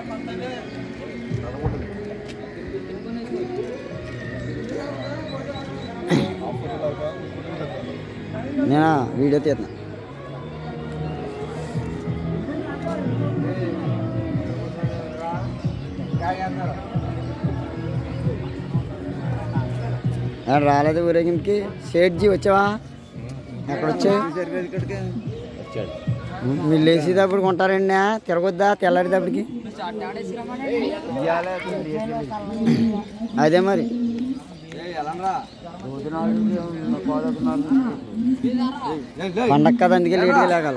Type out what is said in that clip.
నేను వీడియో తీస్తున్నా ఏడ రాలేదు ఊరేగింపుకి షేట్జీ వచ్చావా ఎక్కడ వచ్చావు వచ్చాడు మీరు లేచేటప్పుడు కొంటారండి తిరగొద్దా తెల్లారేటప్పటికి అదే మరి పండగ కదా అందుకే లేట్గా లేగాల